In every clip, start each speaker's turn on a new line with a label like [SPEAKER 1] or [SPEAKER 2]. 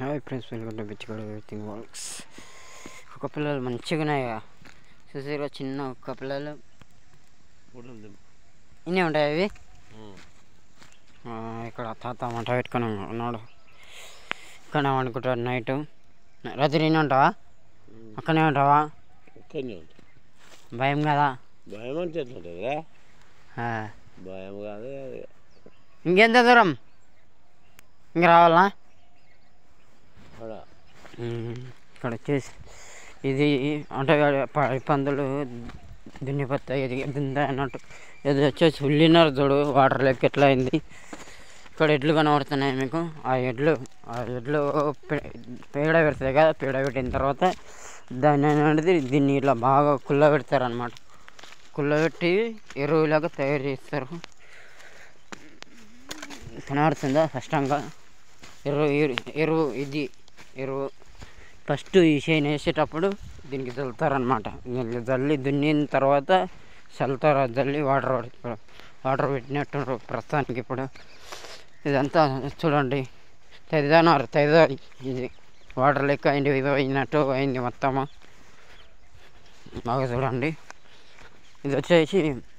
[SPEAKER 1] Hi friends welcome to బిచ్చి కూడా everything works ఒక పిల్లలు మంచిగా ఉన్నాయి చూసారు చిన్న ఒక్క పిల్లలు ఇన్ని ఉంటాయి అవి ఆ, ఇక్కడ తాత మంట పెట్టుకొని ఉన్నాడు ఇక్కడ అనుకుంటాడు నైట్ రాత్రి ఇన్ని ఉంటావా అక్కడనే ఉంటావా
[SPEAKER 2] ఒక్కనే ఉంటుంది
[SPEAKER 1] భయం కదా
[SPEAKER 2] భయం అంటే ఎట్లుంటుందిరా
[SPEAKER 1] ఆ.
[SPEAKER 2] భయం కాదు అది
[SPEAKER 1] ఇంకెంత దూరం ఇంక రావాలా
[SPEAKER 2] అక్కడ
[SPEAKER 1] ఉమ్, ఇక్కడ వచ్చేసి ఇది అంటే ప- పందులు దున్నిపోతాయి ఇది దుందా అన్నట్టు ఇది వచ్చేసి ఉల్లినారు చూడు వాటర్ లెక్క ఎట్లా అయింది ఇక్కడ ఎడ్లు కనబడుతున్నాయి మీకు ఆ ఎడ్లు ఆ ఎడ్లు పే- పేడ పెడతాయి కదా పేడ పెట్టిన తర్వాత దాన్ని అనేది దీన్ని ఇట్లా బాగా కుళ్ళ పెడతారు కుళ్ళబెట్టి ఎరువులాగా తయారు చేస్తారు కనబడుతుందా స్పష్టంగా ఎరువు ఎరు- ఎరువు ఇది ఎరువు ఫస్ట్ ఈ చేను వేసేటప్పుడు దీనికి చల్లుతారనమాట దీనికి జల్లి దున్నిన తర్వాత చల్లుతారు ఆ జల్లి వాటర్ పడి- వాటర్ పెట్టినట్టు ప్రస్తుతానికి ఇప్పుడు ఇదంతా చూడండి తెదానారు తెద ఇది వాటర్ లెక్క అయింది ఇది అయినట్టు అయింది మొత్తము బాగా చూడండి ఇది వచ్చేసి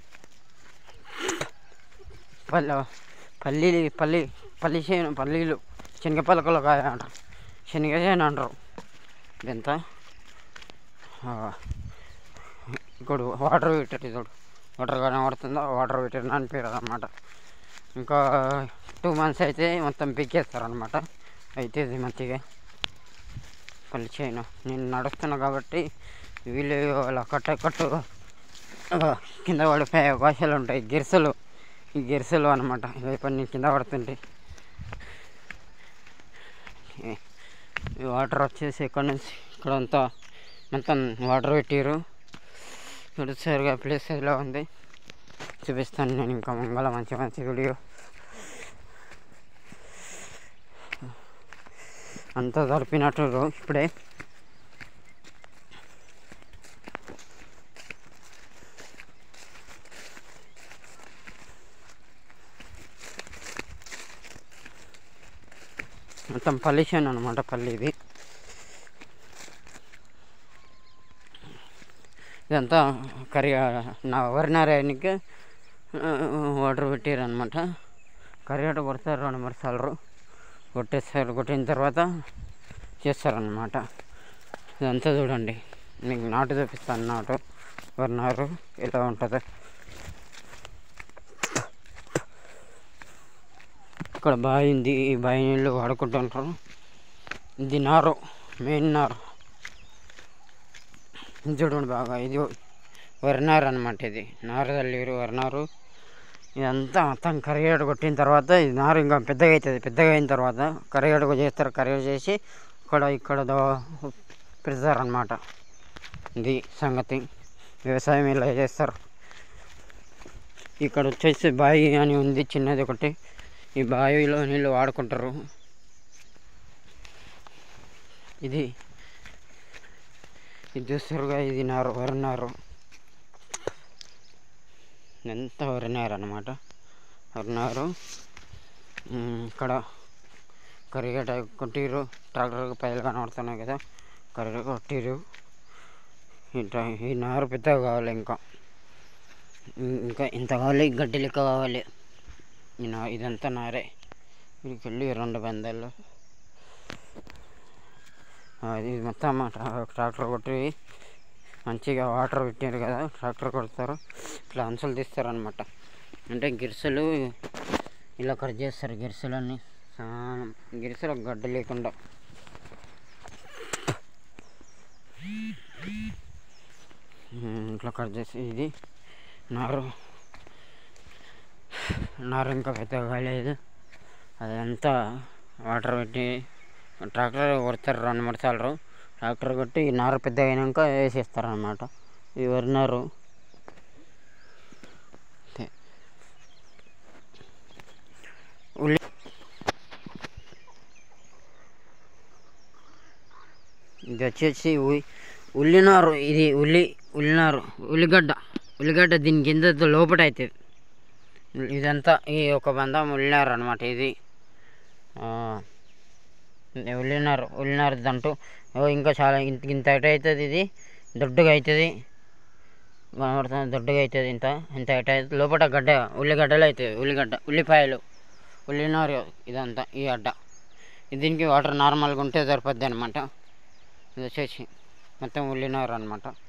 [SPEAKER 1] పల్లె పల్లి పల్లి పల్లి చేను పల్లీలు శనగ పలకలు కాయ అంటారు శనగ చేను అంటారు ఇదంతా ఆ, ఇక్కడ వాటర్ హీటర్ చూడు వాటర్ కనబడుతుందో వాటర్ హీటర్ అని పేరు అనమాట ఇంకా టూ మంత్స్ అయితే మొత్తం పీకేస్తారు అనమాట అయితే ఇది మంచిగా పల్లి చేను నేను నడుస్తున్నా కాబట్టి వీళ్ళు అలా కట్ట కట్టు ఆ, కింద పడిపోయే అవకాశాలు ఉంటాయి గిరిసెలు ఈ గిరిసెలు అనమాట ఇవన్నీ కింద పడుతుంటాయి ఈ- ఈ వాటర్ వచ్చేసి ఇక్కడ నుంచి ఇక్కడ అంతా మొత్తం వాటర్ పెట్టారు చూసారుగా ప్లేస్ ఇలా ఉంది చూపిస్తాను నేను ఇంకా మంగళ మంచి మంచి వీడియో అంతా తడిపినట్టు ఇప్పుడే మొత్తం పల్లిషన్ అనమాట పల్లి ఇది ఇదంతా కర్రీ నా వరినారాయణకి వాటర్ పెట్టారు అనమాట కర్రీ ఆట కొడతారు రెండు మూడు సార్లు కొట్టేస్తారు కొట్టిన తర్వాత చేస్తారనమాట ఇదంతా చూడండి మీకు నాటు చూపిస్తాను నాటు వరినారు ఎలా ఉంటుందో ఇక్కడ బావి ఉంది ఈ బావి నీళ్ళు వాడుకుంటుంటారు ఇది నారు మెయిన్ నారు ఇది చూడండి బాగా ఇది వరినారు అనమాట ఇది నారు తల్లిరు వరినారు ఇదంతా మొత్తం కరిగేడు కొట్టిన తర్వాత ఇది నారు ఇంకా పెద్దగా అవుతుంది పెద్దగా అయిన తర్వాత కరిగేడుగు చేస్తారు కరిగేడు చేసి ఇక్కడ ఇక్కడ పెడతారనమాట ఇది సంగతి వ్యవసాయం ఇలా చేస్తారు ఇక్కడ వచ్చేసి బావి అని ఉంది చిన్నది ఒకటి ఈ బావిలో నీళ్ళు వాడుకుంటారు ఇది ఇది చూస్తారుగా ఇది నారు వరినారు ఎంత వరినారు అనమాట వరినారు ఉమ్, ఇక్కడ కరిగేట కొట్టిరు ట్రాక్టర్ పైలు కనబడుతున్నాయి కదా కరిగ కొట్టిరు ఇట్లా ఈ నారు పెద్దగా కావాలి ఇంకా ఇం- ఇంకా ఇంత కావాలి గడ్డి లెక్క కావాలి ఈ నా ఇదంతా నారే వీడికి వెళ్ళి రెండు బందాలు ఇది మొత్తం ట్రా- ట్రాక్టర్ కొట్టి మంచిగా వాటర్ పెట్టారు కదా ట్రాక్టర్ కొడతారు ఇట్లా అంచులు తీస్తారు అనమాట అంటే గిరిసెలు ఇలా కట్ చేస్తారు గిరిసెలన్నీ చాలా గిరిసెలు గడ్డ లేకుండా ఉమ్, ఇట్లా కట్ చేసి ఇది నారు నారు ఇంకా పెద్దగా కాలేదు అదంతా వాటర్ పెట్టి ట్రాక్టర్ కొడతారు రెండు మూడు సార్లు ట్రాక్టర్ కొట్టి ఈ నారు పెద్దగా అయినాక వేసేస్తారు అనమాట ఈ వరి నారు అంతే. ఉల్లి ఇది వచ్చేసి ఉ- ఉల్లినారు ఇది ఉల్లి ఉల్లినారు ఉల్లిగడ్డ ఉల్లిగడ్డ దీని కింద లోపట అవుతుంది ఇదంతా ఈ ఒక బంధం ఉల్లినారు అనమాట ఇది ఆ, ఉల్లినారు ఉల్లినారు దంటు ఓ ఇంకా చాలా ఇంత ఇంత హైట్ అవుతుంది ఇది దొడ్డుగా అవుతుంది కనబడుతుంది దొడ్డుగా అవుతుంది ఇంత ఇంత హైట్ అవుతుంది లోపల గడ్డ ఉల్లిగడ్డలు అవుతుంది ఉల్లిగడ్డ ఉల్లిపాయలు ఉల్లినారు ఇదంతా ఈ అడ్డ దీనికి వాటర్ నార్మల్గా ఉంటే సరిపోద్ది అనమాట ఇది వచ్చేసి మొత్తం ఉల్లినారు అనమాట